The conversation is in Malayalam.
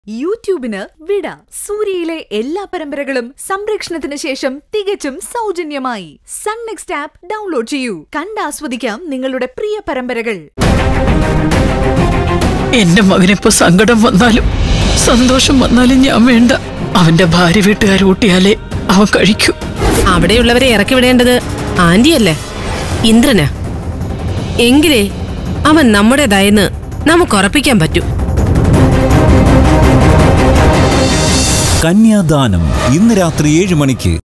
യൂട്യൂബിന് വിട സൂര്യയിലെ എല്ലാ പരമ്പരകളും സംരക്ഷണത്തിന് ശേഷം തികച്ചും സൗജന്യമായി സൺ നെക്സ്റ്റ് ആപ്പ് ഡൗൺലോഡ് ചെയ്യൂ കണ്ടാസ്വദിക്കാം നിങ്ങളുടെ പ്രിയ പരമ്പരകൾ എന്റെ മകനിപ്പോ സങ്കടം വന്നാലും സന്തോഷം വന്നാലും ഞാൻ വേണ്ട അവന്റെ ഭാര്യ വീട്ടുകാർ ഊട്ടിയാലേ അവൻ കഴിക്കൂ അവിടെയുള്ളവരെ ഇറക്കി വിടേണ്ടത് ആന്റിയല്ലേ ഇന്ദ്രനാ എങ്കിലേ അവൻ നമ്മുടേതായെന്ന് നമുക്ക് ഉറപ്പിക്കാൻ പറ്റൂ കന്യാദാനം ഇന്ന് രാത്രി ഏഴ് മണിക്ക്